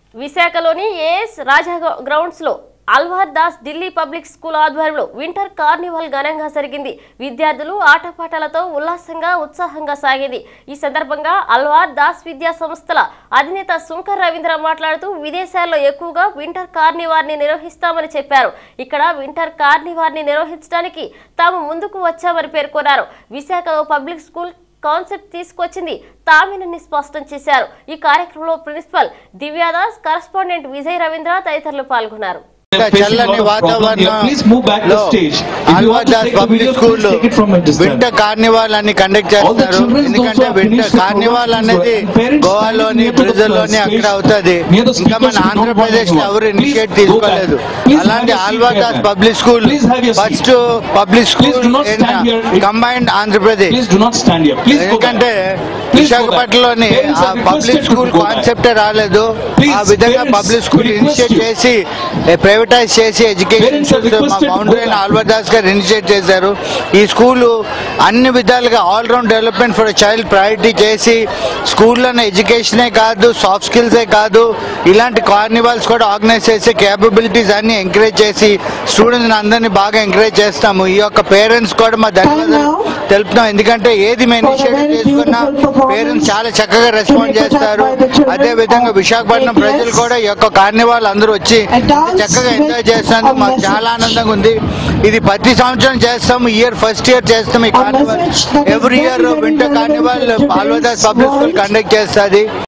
విశాఖలోని as Raja grounds లో Alwar Das Delhi public school ఆధ్వర్యంలో వింటర్ కార్నివాల్ ఘనంగా జరిగింది విద్యార్థులు ఆటపాటలతో ఉల్లాసంగా ఉత్సాహంగా సాగింది ఈ సందర్భంగా అల్వార్ దాస్ విద్యా సంస్థల అధినేత శంకర్ రవీంద్ర మాట్లాడుతూ విదేశాల్లో ఎక్కువగా వింటర్ కార్నివాల్ ని నిర్వహిస్తామని చెప్పారు ఇక్కడ వింటర్ కార్నివాల్ ని నిర్వహించడానికి తాము ముందుకు వచ్చామని పేర్కొన్నారు విశాఖలో పబ్లిక్ స్కూల్ కాన్సెప్ట్ తీసుకొచ్చింది తామేనని స్పష్టం చేశారు ఈ కార్యక్రమంలో ప్రిన్సిపల్ దివ్యాదాస్ కరస్పాండెంట్ విజయ్ రవీంద్ర తదితరులు పాల్గొన్నారు చల్లని వాతావరణం Please move back the stage. If you want to Alwadas take the public video, school please take it from a distance. Winter carnival అని కండక్ట్ All the చేస్తారు children ఎందుకంటే also winter finished the carnival program అనేది and parents గోవాలోని standing near to the బ్రెజిల్లోని stage, అక్కడ అవుతుంది near the ఇంకా మన speakers who don't Andhra Pradesh want లో ఎవరు anyone. ఇనిషియేట్ Please go తీసుకోలేదు back. Please అలాంటి have your seat Alwadas here. Public school Please have your seat. First public Please school do not stand here. Combined Andhra Pradesh Please do not stand here. Please go back. ఎందుకంటే Please go back. విశాఖపట్నంలోని Parents ఆ are public requested to school go back. కాన్సెప్టే రాలేదు Please, ఆ విధంగా parents, public school we request initiate you. చేసి privatise చేసి education Parents are మా requested to boundary go back. Albardas గారు ఇనిషియేట్ చేశారు ఈ స్కూలు అన్ని విధాలుగా all round development for child priority చేసి స్కూల్లోనే ఎడ్యుకేషనే కాదు సాఫ్ట్ స్కిల్సే కాదు ఇలాంటి కార్నివాల్స్ కూడా ఆర్గనైజ్ చేసి కేపబిలిటీస్ అన్ని ఎంకరేజ్ చేసి స్టూడెంట్స్ అందరినీ బాగా ఎంకరేజ్ చేస్తాము ఈ యొక్క పేరెంట్స్ కూడా మా ధన్యవాదాలు తెలుపుతాం ఎందుకంటే ఏది మేము ఇనిషియేటివ్ తీసుకున్నా పేరెంట్స్ చాలా చక్కగా రెస్పాండ్ చేస్తారు అదే విధంగా విశాఖపట్నం ప్రజలు కూడా ఈ యొక్క కార్నివాల్ అందరూ వచ్చి చక్కగా ఎంజాయ్ చేస్తున్నందుకు మాకు చాలా ఆనందంగా ఉంది ఇది ప్రతి సంవత్సరం చేస్తాం ఇయర్ ఫస్ట్ ఇయర్ చేస్తాం ఈ carnival every year winter carnival Alvadas public school conduct చేస్తుంది